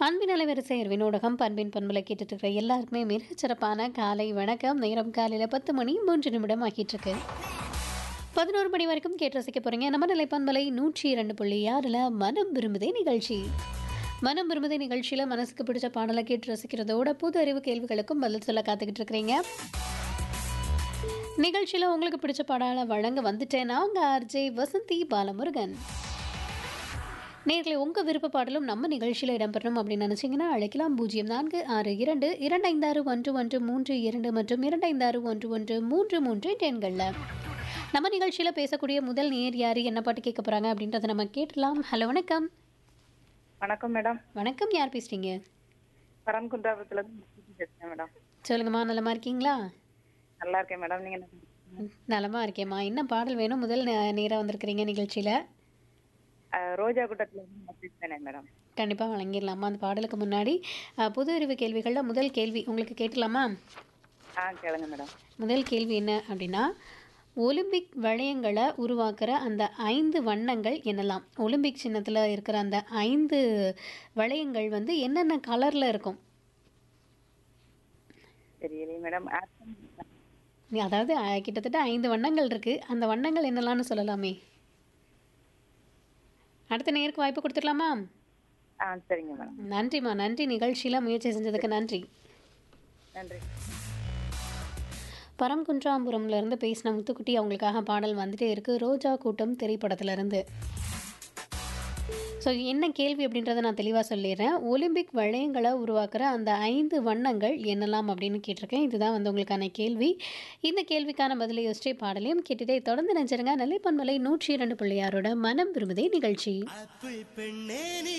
அன்பின் அலைவரிசை வினோடகம் பண்பின் பண்பலை கேட்டுட்டு இருக்கிற எல்லாருக்குமே மிகச் சிறப்பான காலை வணக்கம் நேரம் காலையில் பத்து மணி மூன்று நிமிடம் ஆகிட்டு இருக்கு பதினோரு மணி வரைக்கும் கேட்டு ரசிக்க போறீங்க நம்ம நிலை பண்பலை நூற்றி இரண்டு புள்ளி ஆறில் மனம் விரும்புதே நிகழ்ச்சி மனம் விரும்புதே நிகழ்ச்சியில் மனசுக்கு பிடிச்ச பாடலை கேட்டு ரசிக்கிறதோட புது அறிவு கேள்விகளுக்கும் பதில் சொல்ல காத்துக்கிட்டு இருக்கிறீங்க நிகழ்ச்சியில் உங்களுக்கு பிடிச்ச பாடலை வழங்க வந்துட்டேன்னா உங்கள் ஆர்ஜே வசந்தி பாலமுருகன் நேர்களை உங்கள் விருப்ப பாடலும் நம்ம நிகழ்ச்சியில் இடம்பெறணும் அப்படின்னு நினச்சிங்கன்னா அழைக்கலாம் பூஜ்ஜியம் நான்கு ஆறு இரண்டு இரண்டு ஐந்தாறு ஒன்று ஒன்று மூன்று இரண்டு மற்றும் இரண்டு ஐந்தாறு ஒன்று ஒன்று மூன்று மூன்று எண்களில் நம்ம நிகழ்ச்சியில் பேசக்கூடிய முதல் நேர் யார் என்ன பாட்டு கேட்க போகிறாங்க அப்படின்றத நம்ம கேட்டலாம் ஹலோ வணக்கம் வணக்கம் மேடம் வணக்கம் யார் பேசுகிறீங்க பரம்குன்றாபுரத்துல இருந்து பேசுறேன் மேடம் சொல்லுங்கம்மா நலமா இருக்கீங்களா நல்லா இருக்கேன் மேடம் நீங்க என்ன- நலமா இருக்கேம்மா என்ன பாடல் வேணும் முதல் நேராக வந்திருக்கிறீங்க நிகழ்ச்சியில் அஹ், ரோஜா கூட்டத்துல இருந்து நான் பேசுறேன் மேடம் கண்டிப்பாக வழங்கிடலாமா அந்த பாடலுக்கு முன்னாடி அஹ், பொது அறிவு கேள்விகளில் முதல் கேள்வி உங்களுக்கு கேட்கலாமா ஆ கேளுங்க மேடம் முதல் கேள்வி என்ன அப்படின்னா ஒலிம்பிக் வளையங்களை உருவாக்குற அந்த ஐந்து வண்ணங்கள் என்னலாம் ஒலிம்பிக் சின்னத்தில் இருக்கிற அந்த ஐந்து வளையங்கள் வந்து என்னென்ன கலரில் இருக்கும் தெரியலையே மேடம் ஆப்ஷன் நீ- அதாவது அஹ், கிட்டத்தட்ட ஐந்து வண்ணங்கள் இருக்குது அந்த வண்ணங்கள் என்னலாம்னு சொல்லலாமே அடுத்த நேருக்கு வாய்ப்பு கொடுத்துடலாமா ஆ சரிங்க மேடம் நன்றிம்மா நன்றி நிகழ்ச்சியில் முயற்சி செஞ்சதுக்கு நன்றி நன்றி பரம்குன்றாம்புரம்ல இருந்து பேசின முத்துக்குட்டி அவங்களுக்காக பாடல் வந்துட்டே இருக்கு ரோஜா கூட்டம் திரைப்படத்துல இருந்து ஸோ என்ன கேள்வி அப்படின்றத நான் தெளிவாக சொல்லிடுறேன் ஒலிம்பிக் வளையங்களை உருவாக்குற அந்த ஐந்து வண்ணங்கள் என்னலாம் அப்படின்னு கேட்டிருக்கேன் இதுதான் வந்து உங்களுக்கான கேள்வி இந்த கேள்விக்கான பதிலை யோசிச்சே பாடலையும் கேட்டுட்டே தொடர்ந்து நினைச்சிருங்க நெல்லைப்பன்மலை நூற்றி இரண்டு பிள்ளையாரோட மனம் விரும்புதே நிகழ்ச்சி ஆப்பிள் பெண்ணே நீ